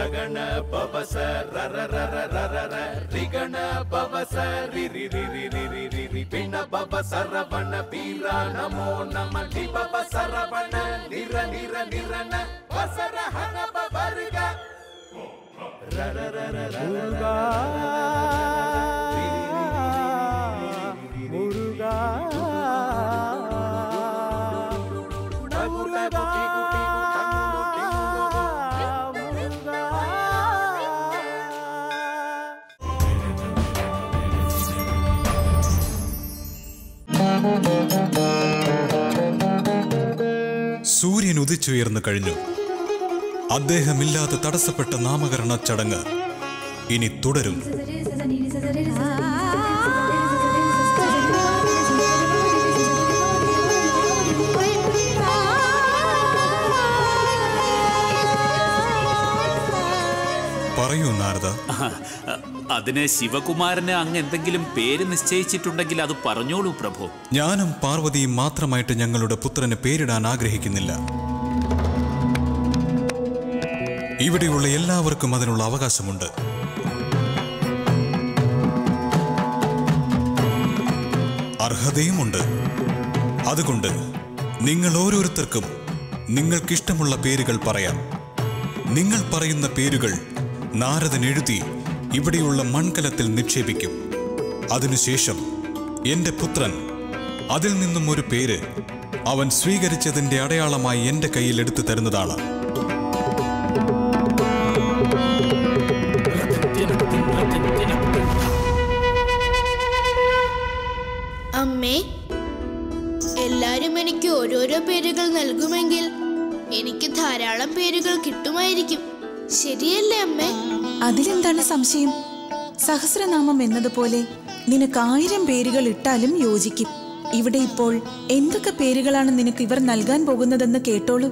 ರಗಣ ಪವಸ ರರ ರರ ರರ ರ ರಿಗಣ ಪವಸ ರಿ ರಿ ರಿ ರಿ ರಿ ರಿ ರಿ ರಿ ಪಿಣ ಪವ ಸರವಣ ಬೀರ ನಮೋ ನಮ ಲಿ ಪವ ಸರವಣ ನಿರ ನಿರ ನಿರನ ವಸರ ಹನ ಪವರ್ಗ ರರ ರರ ರರ സൂര്യൻ ഉദിച്ചുയർന്നു കഴിഞ്ഞു അദ്ദേഹമില്ലാതെ തടസ്സപ്പെട്ട നാമകരണ ചടങ്ങ് ഇനി തുടരും പറയൂ നാരദ അതിന് ശിവകുമാരന് അങ്ങ് എന്തെങ്കിലും പേര് നിശ്ചയിച്ചിട്ടുണ്ടെങ്കിൽ അത് പറഞ്ഞോളൂ പ്രഭു ഞാനും പാർവതിയും മാത്രമായിട്ട് ഞങ്ങളുടെ പുത്രന് പേരിടാൻ ആഗ്രഹിക്കുന്നില്ല ഇവിടെയുള്ള എല്ലാവർക്കും അതിനുള്ള അവകാശമുണ്ട് അർഹതയുമുണ്ട് അതുകൊണ്ട് നിങ്ങൾ ഓരോരുത്തർക്കും നിങ്ങൾക്കിഷ്ടമുള്ള പേരുകൾ പറയാം നിങ്ങൾ പറയുന്ന പേരുകൾ നാരദൻ എഴുതി ഇവിടെയുള്ള മൺകലത്തിൽ നിക്ഷേപിക്കും അതിനുശേഷം എന്റെ പുത്രൻ അതിൽ നിന്നും ഒരു പേര് അവൻ സ്വീകരിച്ചതിന്റെ അടയാളമായി എന്റെ കയ്യിൽ എടുത്തു തരുന്നതാണ് അമ്മേ എല്ലാരും എനിക്ക് ഓരോരോ പേരുകൾ നൽകുമെങ്കിൽ എനിക്ക് ധാരാളം പേരുകൾ കിട്ടുമായിരിക്കും ശരിയല്ലേ അമ്മേ അതിലെന്താണ് സംശയം സഹസ്രനാമം എന്നതുപോലെ നിനക്ക് ആയിരം പേരുകൾ ഇട്ടാലും യോജിക്കും ഇവിടെ ഇപ്പോൾ എന്തൊക്കെ പേരുകളാണ് നിനക്ക് ഇവർ നൽകാൻ പോകുന്നതെന്ന് കേട്ടോളൂ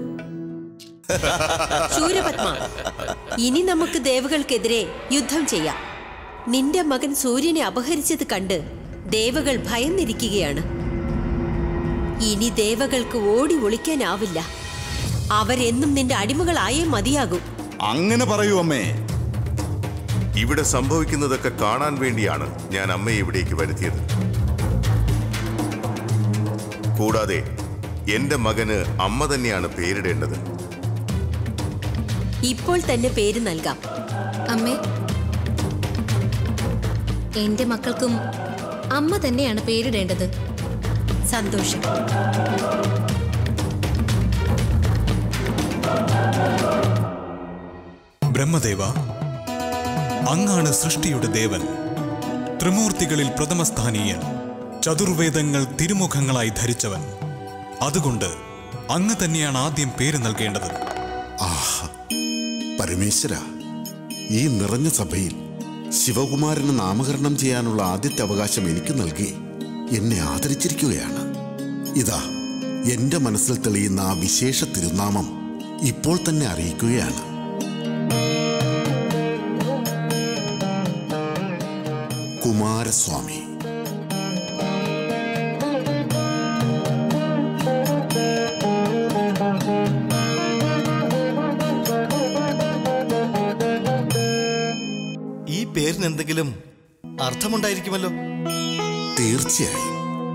ശൂരപത്മ ഇനി നമുക്ക് ദേവകൾക്കെതിരെ യുദ്ധം ചെയ്യാം നിന്റെ മകൻ സൂര്യനെ അപഹരിച്ചത് കണ്ട് ദേവകൾ ഭയന്നിരിക്കുകയാണ് ഇനി ദേവകൾക്ക് ഓടി ഒളിക്കാനാവില്ല അവരെന്നും നിന്റെ അടിമകളായേ മതിയാകൂ അങ്ങനെ പറയൂ അമ്മേ ഇവിടെ സംഭവിക്കുന്നതൊക്കെ കാണാൻ വേണ്ടിയാണ് ഞാൻ അമ്മയെ ഇവിടേക്ക് വരുത്തിയത് കൂടാതെ എന്റെ മകന് അമ്മ തന്നെയാണ് പേരിടേണ്ടത് ഇപ്പോൾ തന്നെ പേര് നൽകാം അമ്മേ എന്റെ മക്കൾക്കും അമ്മ തന്നെയാണ് പേരിടേണ്ടത് സന്തോഷം ബ്രഹ്മദേവ അങ്ങാണ് സൃഷ്ടിയുടെ ദേവൻ ത്രിമൂർത്തികളിൽ പ്രഥമസ്ഥാനീയൻ ചതുർവേദങ്ങൾ തിരുമുഖങ്ങളായി ധരിച്ചവൻ അതുകൊണ്ട് അങ്ങ് തന്നെയാണ് ആദ്യം പേര് നൽകേണ്ടത് ആഹ് പരമേശ്വര ഈ നിറഞ്ഞ സഭയിൽ ശിവകുമാരന് നാമകരണം ചെയ്യാനുള്ള ആദ്യത്തെ അവകാശം എനിക്ക് നൽകി എന്നെ ആദരിച്ചിരിക്കുകയാണ് ഇതാ എന്റെ മനസ്സിൽ തെളിയുന്ന ആ വിശേഷ തിരുനാമം ഇപ്പോൾ തന്നെ അറിയിക്കുകയാണ് കുമാരസ്വാമി ഈ പേരിന് എന്തെങ്കിലും അർത്ഥമുണ്ടായിരിക്കുമല്ലോ തീർച്ചയായും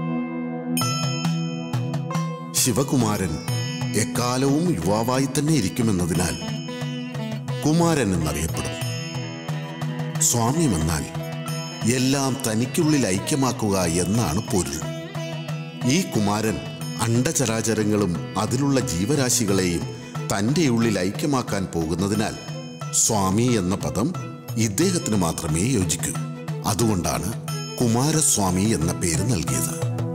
ശിവകുമാരൻ എക്കാലവും യുവാവായി തന്നെ ഇരിക്കുമെന്നതിനാൽ കുമാരൻ എന്നറിയപ്പെടും സ്വാമ്യമെന്നാൽ എല്ലാം തനിക്കുള്ളിൽ ഐക്യമാക്കുക എന്നാണ് പൊരുൾ ഈ കുമാരൻ അണ്ടചരാചരങ്ങളും അതിലുള്ള ജീവരാശികളെയും തൻ്റെ ഉള്ളിൽ ഐക്യമാക്കാൻ പോകുന്നതിനാൽ സ്വാമി എന്ന പദം ഇദ്ദേഹത്തിന് മാത്രമേ യോജിക്കൂ അതുകൊണ്ടാണ് കുമാരസ്വാമി എന്ന പേര് നൽകിയത്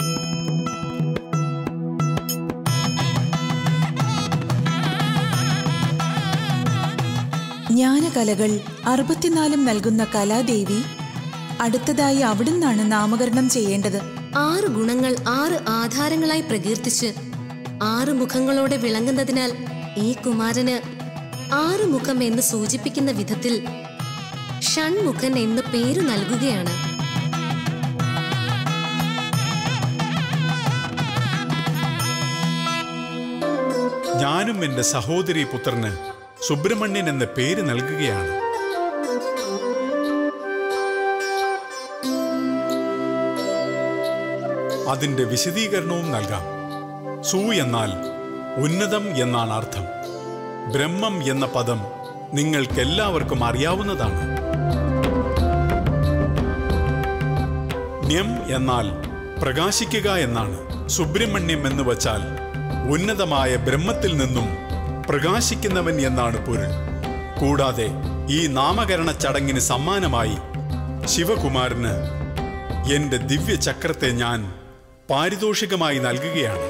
ജ്ഞാനകലകൾ അറുപത്തിനാലും നൽകുന്ന കലാദേവി അടുത്തതായി അവിടുന്നാണ് നാമകരണം ചെയ്യേണ്ടത് ആറ് ഗുണങ്ങൾ ആറ് ആധാരങ്ങളായി പ്രകീർത്തിച്ച് ആറ് മുഖങ്ങളോടെ വിളങ്ങുന്നതിനാൽ ഈ കുമാരന് ആറ് മുഖം എന്ന് സൂചിപ്പിക്കുന്ന വിധത്തിൽ ഷൺമുഖൻ എന്ന് പേരു നൽകുകയാണ് ഞാനും എൻ്റെ സഹോദരി പുത്രന് സുബ്രഹ്മണ്യൻ എന്ന പേര് നൽകുകയാണ് അതിന്റെ വിശദീകരണവും നൽകാം സു എന്നാൽ ഉന്നതം എന്നാണ് അർത്ഥം ബ്രഹ്മം എന്ന പദം നിങ്ങൾക്കെല്ലാവർക്കും അറിയാവുന്നതാണ് ന്യം എന്നാൽ പ്രകാശിക്കുക എന്നാണ് സുബ്രഹ്മണ്യം എന്ന് വച്ചാൽ ഉന്നതമായ ബ്രഹ്മത്തിൽ നിന്നും പ്രകാശിക്കുന്നവൻ എന്നാണ് പൊരുൾ കൂടാതെ ഈ നാമകരണ ചടങ്ങിന് സമ്മാനമായി ശിവകുമാരന് എന്റെ ദിവ്യചക്രത്തെ ഞാൻ പാരിതോഷികമായി നൽകുകയാണ്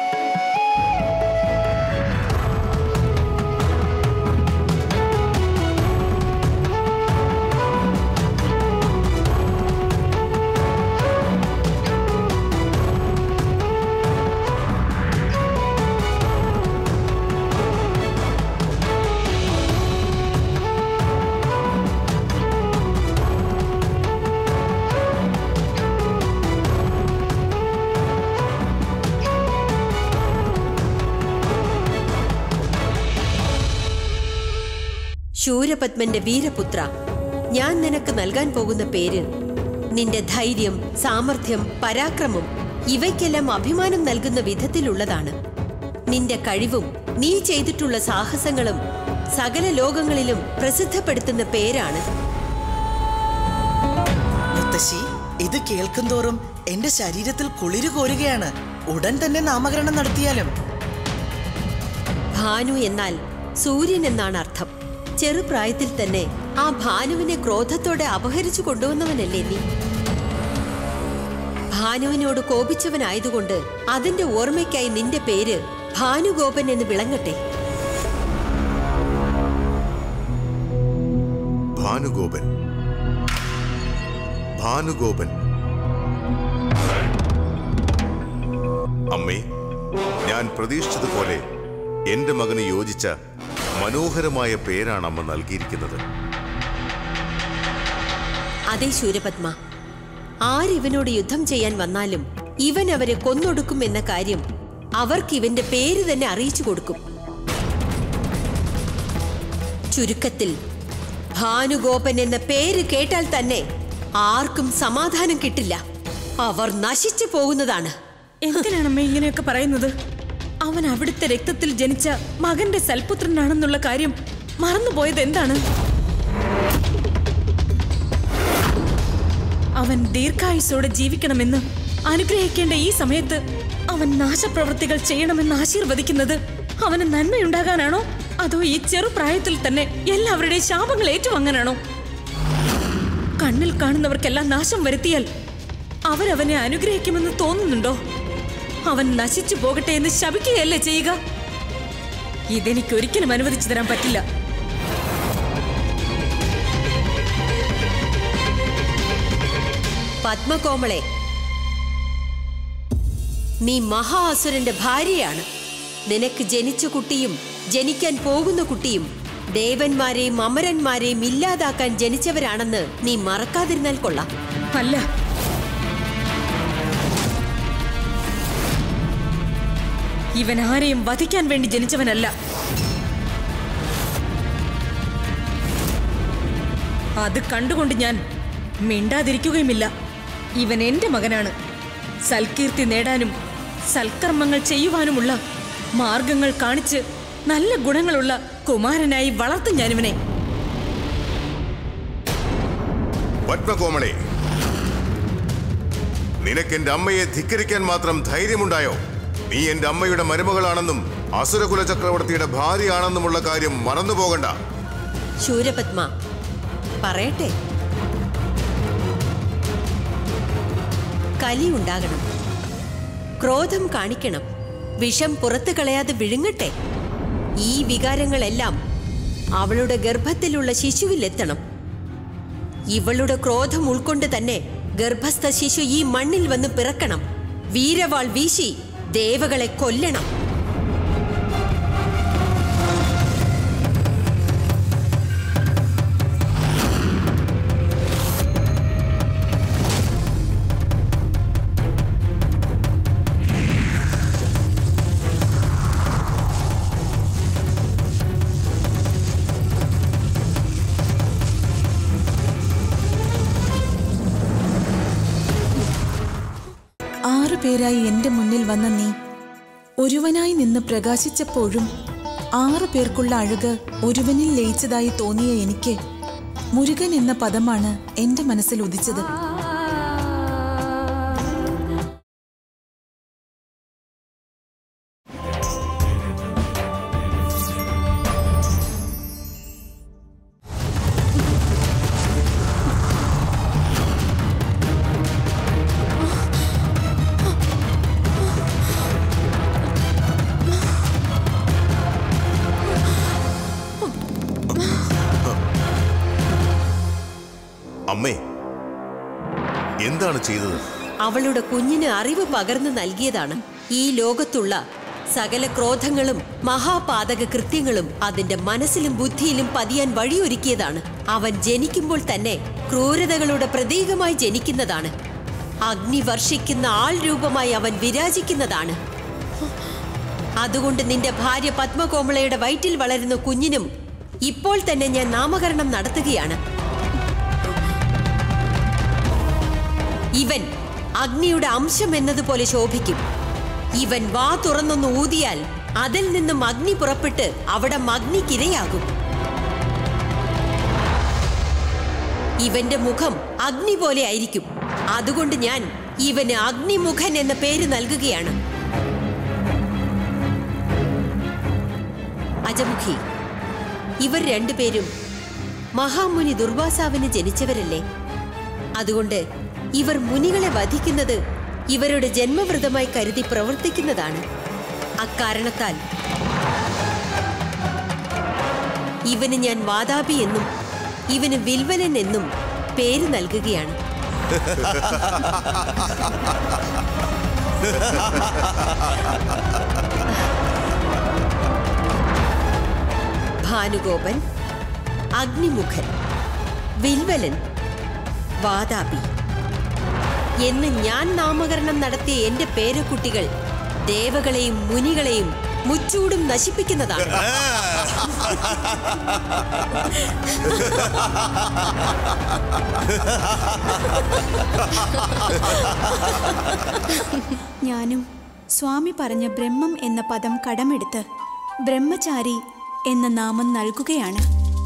ശൂരപത്മന്റെ വീരപുത്ര ഞാൻ നിനക്ക് നൽകാൻ പോകുന്ന പേര് നിന്റെ ധൈര്യം സാമർഥ്യം പരാക്രമം ഇവയ്ക്കെല്ലാം അഭിമാനം നൽകുന്ന വിധത്തിലുള്ളതാണ് നിന്റെ കഴിവും നീ ചെയ്തിട്ടുള്ള സാഹസങ്ങളും സകല ലോകങ്ങളിലും പ്രസിദ്ധപ്പെടുത്തുന്ന പേരാണ് മുത്തശ്ശി ഇത് കേൾക്കുന്തോറും എന്റെ ശരീരത്തിൽ കുളിരു കോരുകയാണ് ഉടൻ തന്നെ നാമകരണം നടത്തിയാലും ഭാനു എന്നാൽ സൂര്യൻ എന്നാണ് അർത്ഥം ചെറുപ്രായത്തിൽ തന്നെ ആ ഭാനുവിനെ ക്രോധത്തോടെ അപഹരിച്ചു കൊണ്ടുവന്നവനല്ലേ നീ ഭാനുവിനോട് കോപിച്ചവനായതുകൊണ്ട് അതിന്റെ ഓർമ്മയ്ക്കായി നിന്റെ പേര് ഭാനുഗോപൻ എന്ന് വിളങ്ങട്ടെ ഭാനുഗോപൻ ഭാനുഗോപൻ അമ്മേ ഞാൻ പ്രതീക്ഷിച്ചതുപോലെ എന്റെ മകന് യോജിച്ച മനോഹരമായ പേരാണ് അമ്മ നൽകിയിരിക്കുന്നത് അതേ ശൂരപത്മ ആരിവനോട് യുദ്ധം ചെയ്യാൻ വന്നാലും ഇവൻ അവരെ കൊന്നൊടുക്കും എന്ന കാര്യം അവർക്ക് ഇവന്റെ പേര് തന്നെ അറിയിച്ചു കൊടുക്കും ചുരുക്കത്തിൽ ഭാനുഗോപൻ എന്ന പേര് കേട്ടാൽ തന്നെ ആർക്കും സമാധാനം കിട്ടില്ല അവർ നശിച്ചു പോകുന്നതാണ് എന്തിനാണമ്മ ഇങ്ങനെയൊക്കെ പറയുന്നത് അവൻ അവിടുത്തെ രക്തത്തിൽ ജനിച്ച മകന്റെ സൽപുത്രനാണെന്നുള്ള കാര്യം മറന്നുപോയത് എന്താണ് അവൻ ദീർഘായുസോടെ ജീവിക്കണമെന്ന് അനുഗ്രഹിക്കേണ്ട ഈ സമയത്ത് അവൻ നാശപ്രവൃത്തികൾ ചെയ്യണമെന്ന് ആശീർവദിക്കുന്നത് അവന് നന്മയുണ്ടാകാനാണോ അതോ ഈ ചെറുപ്രായത്തിൽ തന്നെ എല്ലാവരുടെയും ശാപങ്ങൾ ഏറ്റുവാങ്ങാനാണോ കണ്ണിൽ കാണുന്നവർക്കെല്ലാം നാശം വരുത്തിയാൽ അവരവനെ അനുഗ്രഹിക്കുമെന്ന് തോന്നുന്നുണ്ടോ അവൻ നശിച്ചു പോകട്ടെ എന്ന് ശപിക്കുകയല്ലേ ചെയ്യുക ഇതെനിക്ക് ഒരിക്കലും അനുവദിച്ചു തരാൻ പറ്റില്ല പത്മകോമളെ നീ മഹാ അസുരന്റെ ഭാര്യയാണ് നിനക്ക് ജനിച്ച കുട്ടിയും ജനിക്കാൻ പോകുന്ന കുട്ടിയും ദേവന്മാരെയും അമരന്മാരെയും ഇല്ലാതാക്കാൻ ജനിച്ചവരാണെന്ന് നീ മറക്കാതിരുന്നാൽ കൊള്ളാം അല്ല ഇവൻ ആരെയും വധിക്കാൻ വേണ്ടി ജനിച്ചവനല്ല അത് കണ്ടുകൊണ്ട് ഞാൻ മിണ്ടാതിരിക്കുകയുമില്ല ഇവൻ എന്റെ മകനാണ് സൽകീർത്തി നേടാനും സൽക്കർമ്മങ്ങൾ ചെയ്യുവാനുമുള്ള മാർഗങ്ങൾ കാണിച്ച് നല്ല ഗുണങ്ങളുള്ള കുമാരനായി വളർത്തും ഞാനിവനെ പത്മകോമളെ നിനക്ക് എന്റെ അമ്മയെ ധിക്കരിക്കാൻ മാത്രം ധൈര്യമുണ്ടായോ നീ എന്റെ അമ്മയുടെ മരുമകളാണെന്നും അസുരകുല ചക്രവർത്തിയുടെ ഭാര്യയാണെന്നുമുള്ള കാര്യം മറന്നുപോകണ്ട ശൂരപത്മ പറയട്ടെ കലി ഉണ്ടാകണം ക്രോധം കാണിക്കണം വിഷം പുറത്തു കളയാതെ വിഴുങ്ങട്ടെ ഈ വികാരങ്ങളെല്ലാം അവളുടെ ഗർഭത്തിലുള്ള ശിശുവിലെത്തണം ഇവളുടെ ക്രോധം ഉൾക്കൊണ്ട് തന്നെ ഗർഭസ്ഥ ശിശു ഈ മണ്ണിൽ വന്ന് പിറക്കണം വീരവാൾ വീശി ദേവകളെ കൊല്ലണം പേരായി എന്റെ മുന്നിൽ വന്ന നീ ഒരുവനായി നിന്ന് പ്രകാശിച്ചപ്പോഴും ആറു പേർക്കുള്ള അഴക് ഒരുവനിൽ ലയിച്ചതായി തോന്നിയ എനിക്ക് മുരുകൻ എന്ന പദമാണ് എന്റെ മനസ്സിൽ ഉദിച്ചത് അമ്മേ എന്താണ് ചെയ്തത് അവളുടെ കുഞ്ഞിന് അറിവ് പകർന്നു നൽകിയതാണ് ഈ ലോകത്തുള്ള സകല ക്രോധങ്ങളും മഹാപാതക കൃത്യങ്ങളും അതിന്റെ മനസ്സിലും ബുദ്ധിയിലും പതിയാൻ വഴിയൊരുക്കിയതാണ് അവൻ ജനിക്കുമ്പോൾ തന്നെ ക്രൂരതകളുടെ പ്രതീകമായി ജനിക്കുന്നതാണ് അഗ്നി വർഷിക്കുന്ന ആൾ രൂപമായി അവൻ വിരാജിക്കുന്നതാണ് അതുകൊണ്ട് നിന്റെ ഭാര്യ പത്മകോമളയുടെ വയറ്റിൽ വളരുന്ന കുഞ്ഞിനും ഇപ്പോൾ തന്നെ ഞാൻ നാമകരണം നടത്തുകയാണ് ഇവൻ അഗ്നിയുടെ അംശം എന്നതുപോലെ ശോഭിക്കും ഇവൻ വാ തുറന്നൊന്ന് ഊതിയാൽ അതിൽ നിന്നും അഗ്നി പുറപ്പെട്ട് അവിടെ അഗ്നിക്കിരയാകും ഇവന്റെ മുഖം അഗ്നി പോലെ ആയിരിക്കും അതുകൊണ്ട് ഞാൻ ഇവന് അഗ്നിമുഖൻ എന്ന പേര് നൽകുകയാണ് അജമുഖി ഇവർ രണ്ടുപേരും മഹാമുനി ദുർവാസാവിന് ജനിച്ചവരല്ലേ അതുകൊണ്ട് ഇവർ മുനികളെ വധിക്കുന്നത് ഇവരുടെ ജന്മവ്രതമായി കരുതി പ്രവർത്തിക്കുന്നതാണ് അക്കാരണത്താൽ ഇവന് ഞാൻ വാതാപി എന്നും ഇവന് വിൽവലൻ എന്നും പേര് നൽകുകയാണ് ഭാനുഗോപൻ അഗ്നിമുഖൻ വിൽവലൻ വാതാപി എന്ന് ഞാൻ നാമകരണം നടത്തിയ എന്റെ പേരക്കുട്ടികൾ ദേവകളെയും മുനികളെയും മുച്ചൂടും നശിപ്പിക്കുന്നതാണ് ഞാനും സ്വാമി പറഞ്ഞ ബ്രഹ്മം എന്ന പദം കടമെടുത്ത് ബ്രഹ്മചാരി എന്ന നാമം നൽകുകയാണ്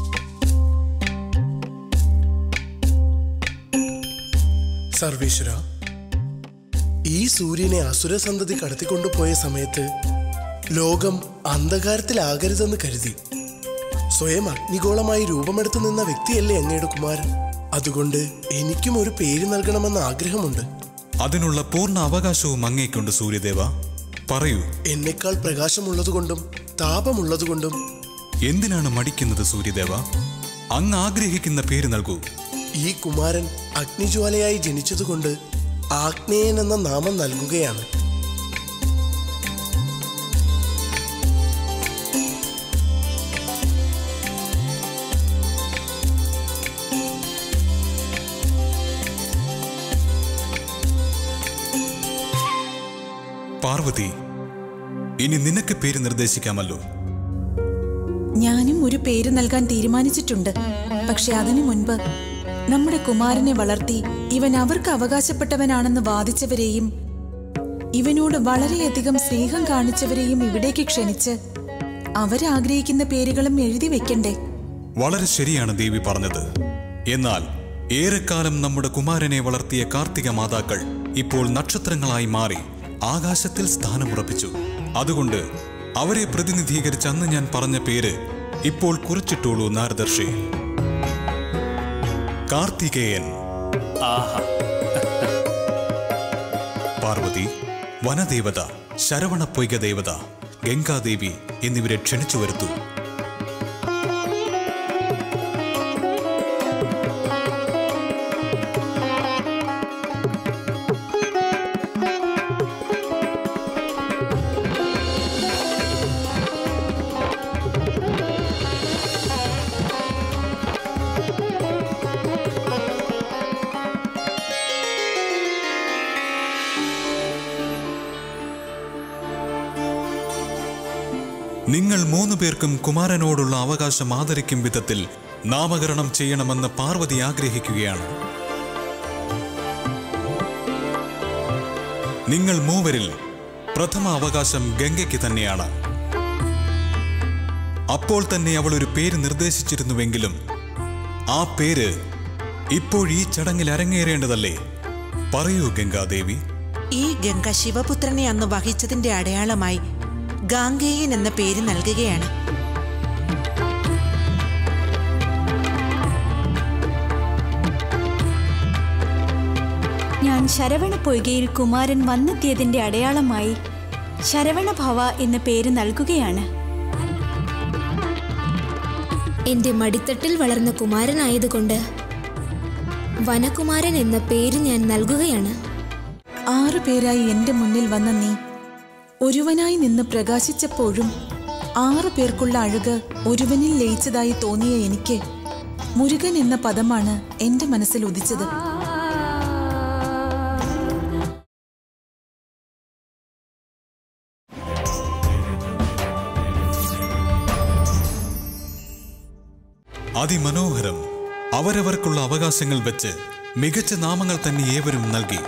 സർവേശ്വര ഈ സൂര്യനെ അസുരസന്തതി കടത്തിക്കൊണ്ടുപോയ സമയത്ത് ലോകം അന്ധകാരത്തിലാകരുതെന്ന് കരുതി സ്വയം അഗ്നിഗോളമായി രൂപമെടുത്തു നിന്ന വ്യക്തിയല്ലേ അങ്ങയുടെ കുമാരൻ അതുകൊണ്ട് എനിക്കും ഒരു പേര് നൽകണമെന്ന ആഗ്രഹമുണ്ട് അതിനുള്ള പൂർണ്ണ അവകാശവും അങ്ങേക്കുണ്ട് സൂര്യദേവ പറയൂ എന്നെക്കാൾ പ്രകാശമുള്ളതുകൊണ്ടും താപമുള്ളതുകൊണ്ടും എന്തിനാണ് മടിക്കുന്നത് സൂര്യദേവ അങ്ങ് ആഗ്രഹിക്കുന്ന പേര് നൽകൂ ഈ കുമാരൻ അഗ്നിജ്വാലയായി ജനിച്ചതുകൊണ്ട് ആഗ്നേയൻ എന്ന നാമം നൽകുകയാണ് പാർവതി ഇനി നിനക്ക് പേര് നിർദ്ദേശിക്കാമല്ലോ ഞാനും ഒരു പേര് നൽകാൻ തീരുമാനിച്ചിട്ടുണ്ട് പക്ഷെ അതിനു മുൻപ് നമ്മുടെ കുമാരനെ വളർത്തി ഇവൻ അവർക്ക് അവകാശപ്പെട്ടവനാണെന്ന് വാദിച്ചവരെയും ഇവനോട് വളരെയധികം സ്നേഹം കാണിച്ചവരെയും ഇവിടേക്ക് ക്ഷണിച്ച് അവരാഗ്രഹിക്കുന്ന പേരുകളും എഴുതി വെക്കണ്ടേ വളരെ ശരിയാണ് ദേവി പറഞ്ഞത് എന്നാൽ ഏറെക്കാലം നമ്മുടെ കുമാരനെ വളർത്തിയ കാർത്തിക മാതാക്കൾ ഇപ്പോൾ നക്ഷത്രങ്ങളായി മാറി ആകാശത്തിൽ സ്ഥാനമുറപ്പിച്ചു അതുകൊണ്ട് അവരെ പ്രതിനിധീകരിച്ച് അന്ന് ഞാൻ പറഞ്ഞ പേര് ഇപ്പോൾ കുറിച്ചിട്ടുള്ളൂ നാരദർഷി കാർത്തികേയൻ ആഹാ പാർവതി വനദേവത ശരവണ പൊയ്ക ദേവത ഗംഗാദേവി എന്നിവരെ ക്ഷണിച്ചു വരുത്തു നിങ്ങൾ മൂന്നു പേർക്കും കുമാരനോടുള്ള അവകാശം ആദരിക്കും വിധത്തിൽ നാമകരണം ചെയ്യണമെന്ന് പാർവതി ആഗ്രഹിക്കുകയാണ് നിങ്ങൾ മൂവരിൽ പ്രഥമ അവകാശം ഗംഗയ്ക്ക് തന്നെയാണ് അപ്പോൾ തന്നെ അവൾ ഒരു പേര് നിർദ്ദേശിച്ചിരുന്നുവെങ്കിലും ആ പേര് ഇപ്പോൾ ഈ ചടങ്ങിൽ അരങ്ങേറേണ്ടതല്ലേ പറയൂ ഗംഗാദേവി ഈ ഗംഗ ശിവപുത്രനെ അന്ന് വഹിച്ചതിന്റെ അടയാളമായി ഗാംഗേയൻ എന്ന പേര് നൽകുകയാണ് ഞാൻ ശരവണ പൊയ്കയിൽ കുമാരൻ വന്നെത്തിയതിന്റെ അടയാളമായി ശരവണഭവ എന്ന പേര് നൽകുകയാണ് എന്റെ മടിത്തട്ടിൽ വളർന്ന കുമാരനായതുകൊണ്ട് വനകുമാരൻ എന്ന പേര് ഞാൻ നൽകുകയാണ് ആറു പേരായി എന്റെ മുന്നിൽ വന്ന നീ ഒരുവനായി നിന്ന് പ്രകാശിച്ചപ്പോഴും ആറു പേർക്കുള്ള അഴക് ഒരുവനിൽ ലയിച്ചതായി തോന്നിയ എനിക്ക് മുരുകൻ എന്ന പദമാണ് എന്റെ മനസ്സിൽ ഉദിച്ചത് അതിമനോഹരം അവരവർക്കുള്ള അവകാശങ്ങൾ വെച്ച് മികച്ച നാമങ്ങൾ തന്നെ ഏവരും നൽകി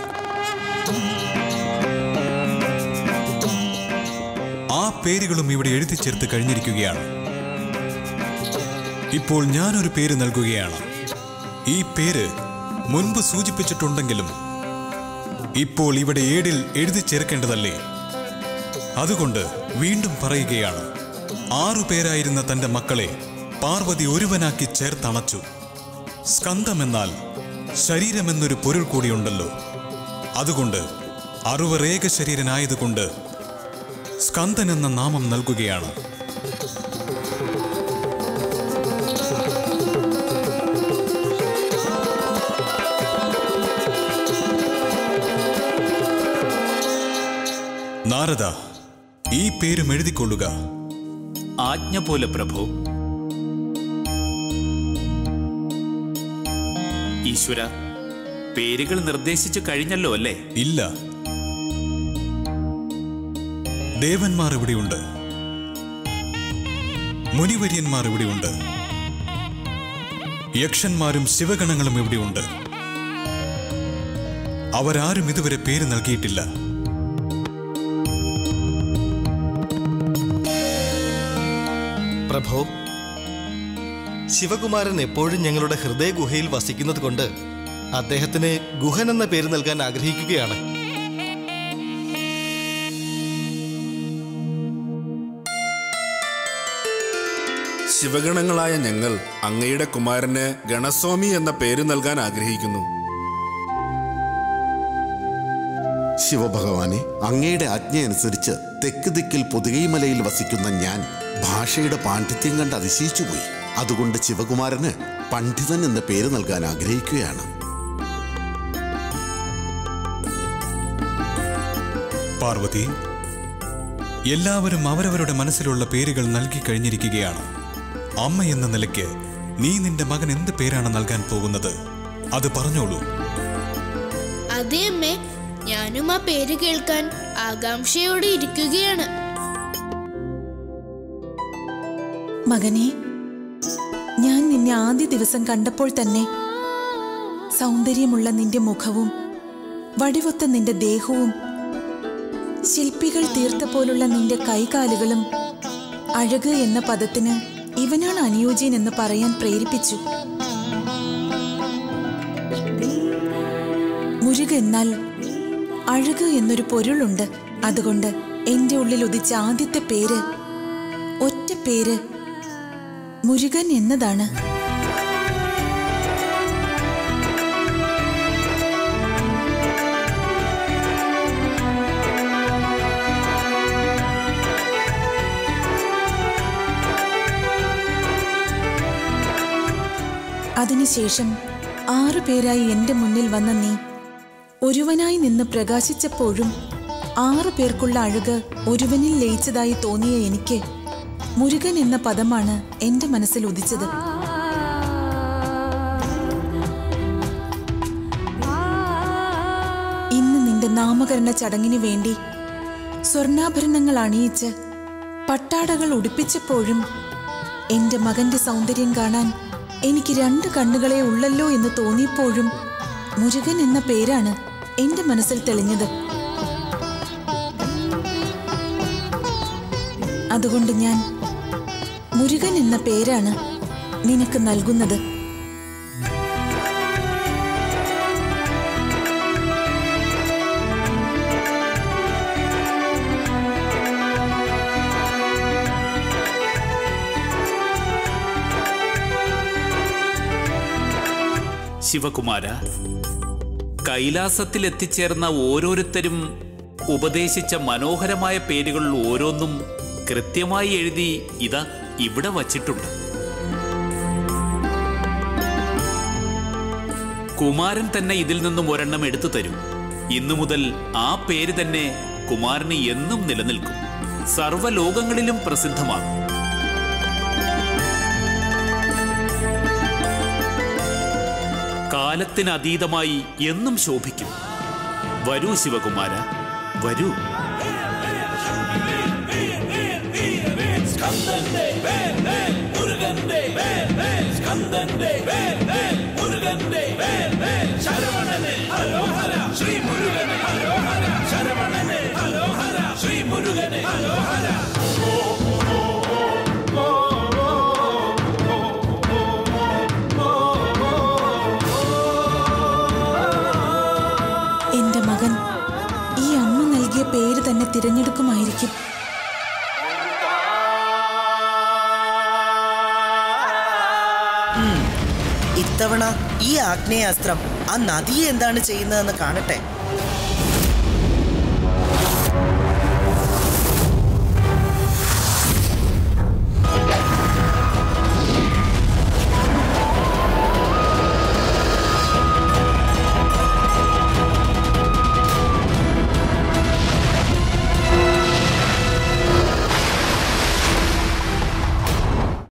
ആ പേരുകളും ഇവിടെ എഴുതി ചേർത്ത് കഴിഞ്ഞിരിക്കുകയാണ് ഇപ്പോൾ ഞാനൊരു പേര് നൽകുകയാണ് ഈ പേര് മുൻപ് സൂചിപ്പിച്ചിട്ടുണ്ടെങ്കിലും ഇപ്പോൾ ഇവിടെ ഏടിൽ എഴുതി ചേർക്കേണ്ടതല്ലേ അതുകൊണ്ട് വീണ്ടും പറയുകയാണ് ആറു പേരായിരുന്ന തന്റെ മക്കളെ പാർവതി ഒരുവനാക്കി ചേർത്തണച്ചു സ്കന്ധമെന്നാൽ ശരീരമെന്നൊരു പൊരുൾ കൂടിയുണ്ടല്ലോ അതുകൊണ്ട് അറുവർ ഏക ശരീരനായതുകൊണ്ട് സ്കന്ദൻ എന്ന നാമം നൽകുകയാണ് നാരദ ഈ പേരും എഴുതിക്കൊള്ളുക ആജ്ഞ പോലെ പ്രഭു ഈശ്വര പേരുകൾ നിർദ്ദേശിച്ചു കഴിഞ്ഞല്ലോ അല്ലേ ഇല്ല ദേവന്മാർ ഇവിടെയുണ്ട് മുനിവര്യന്മാർ ഇവിടെയുണ്ട് യക്ഷന്മാരും ശിവഗണങ്ങളും ഇവിടെയുണ്ട് അവരാരും ഇതുവരെ പേര് നൽകിയിട്ടില്ല പ്രഭോ ശിവകുമാരൻ എപ്പോഴും ഞങ്ങളുടെ ഹൃദയ ഗുഹയിൽ വസിക്കുന്നത് കൊണ്ട് അദ്ദേഹത്തിന് ഗുഹൻ എന്ന പേര് നൽകാൻ ആഗ്രഹിക്കുകയാണ് ശിവഗണങ്ങളായ ഞങ്ങൾ അങ്ങയുടെ കുമാരന് ഗണസ്വാമി എന്ന പേര് നൽകാൻ ആഗ്രഹിക്കുന്നു ശിവഭഗവാനെ അങ്ങയുടെ ആജ്ഞയനുസരിച്ച് തെക്ക് ദിക്കിൽ പൊതുകൈമലയിൽ വസിക്കുന്ന ഞാൻ ഭാഷയുടെ പാണ്ഡിത്യം കണ്ട് അതിശയിച്ചുപോയി അതുകൊണ്ട് ശിവകുമാരന് പണ്ഡിതൻ എന്ന പേര് നൽകാൻ ആഗ്രഹിക്കുകയാണ് പാർവതി എല്ലാവരും അവരവരുടെ മനസ്സിലുള്ള പേരുകൾ നൽകി കഴിഞ്ഞിരിക്കുകയാണ് അമ്മ എന്ന നിലയ്ക്ക് നീ നിന്റെ മകൻ എന്ത് പേരാണ് നൽകാൻ പോകുന്നത് അത് പറഞ്ഞോളൂ അതെ അമ്മേ ഞാനും ആ പേര് കേൾക്കാൻ ആകാംക്ഷയോടെ ഇരിക്കുകയാണ് മകനെ ഞാൻ നിന്നെ ആദ്യ ദിവസം കണ്ടപ്പോൾ തന്നെ സൗന്ദര്യമുള്ള നിന്റെ മുഖവും വടിവൊത്ത നിന്റെ ദേഹവും ശില്പികൾ തീർത്ത പോലുള്ള നിന്റെ കൈകാലുകളും അഴക് എന്ന പദത്തിന് ഇവനാണ് അനുയോജ്യൻ എന്ന് പറയാൻ പ്രേരിപ്പിച്ചു മുരുക എന്നാൽ അഴക് എന്നൊരു പൊരുളുണ്ട് അതുകൊണ്ട് എന്റെ ഉള്ളിൽ ഉദിച്ച ആദ്യത്തെ പേര് ഒറ്റ പേര് മുരുകൻ എന്നതാണ് അതിനുശേഷം ആറു പേരായി എന്റെ മുന്നിൽ വന്ന നീ ഒരുവനായി നിന്ന് പ്രകാശിച്ചപ്പോഴും ആറു പേർക്കുള്ള അഴക് ഒരുവനിൽ ലയിച്ചതായി തോന്നിയ എനിക്ക് മുരുകൻ എന്ന പദമാണ് എന്റെ മനസ്സിൽ ഉദിച്ചത് ഇന്ന് നിന്റെ നാമകരണ ചടങ്ങിനു വേണ്ടി സ്വർണ്ണാഭരണങ്ങൾ അണിയിച്ച് പട്ടാടകൾ ഉടുപ്പിച്ചപ്പോഴും എന്റെ മകന്റെ സൗന്ദര്യം കാണാൻ എനിക്ക് രണ്ട് കണ്ണുകളെ ഉള്ളല്ലോ എന്ന് തോന്നിയപ്പോഴും മുരുകൻ എന്ന പേരാണ് എന്റെ മനസ്സിൽ തെളിഞ്ഞത് അതുകൊണ്ട് ഞാൻ മുരുകൻ എന്ന പേരാണ് നിനക്ക് നൽകുന്നത് ശിവകുമാര കൈലാസത്തിൽ എത്തിച്ചേർന്ന ഓരോരുത്തരും ഉപദേശിച്ച മനോഹരമായ പേരുകൾ ഓരോന്നും കൃത്യമായി എഴുതി ഇതാ ഇവിടെ വച്ചിട്ടുണ്ട് കുമാരൻ തന്നെ ഇതിൽ നിന്നും ഒരെണ്ണം എടുത്തു തരൂ ഇന്നു മുതൽ ആ പേര് തന്നെ കുമാരന് എന്നും നിലനിൽക്കും സർവ്വലോകങ്ങളിലും പ്രസിദ്ധമാകും കാലത്തിനതീതമായി എന്നും ശോഭിക്കും വരൂ ശിവകുമാര വരൂ സ്കന്ദന്റെ വേൽ വേൽ മുരുകന്റെ വേൽ വേൽ സ്കന്ദന്റെ വേൽ വേൽ മുരുകന്റെ വേൽ വേൽ ശരവണനെ ഹരോഹര ശ്രീ മുരുകനെ ഹരോഹര ശരവണനെ ഹരോഹര ശ്രീ മുരുകനെ ഹരോഹര എന്റെ മകൻ ഈ അമ്മ നൽകിയ പേര് തന്നെ തിരഞ്ഞെടുക്കുമായിരിക്കും ഉം. ഇത്തവണ ഈ ആഗ്നേയാസ്ത്രം ആ നദിയെ എന്താണ് ചെയ്യുന്നതെന്ന് കാണട്ടെ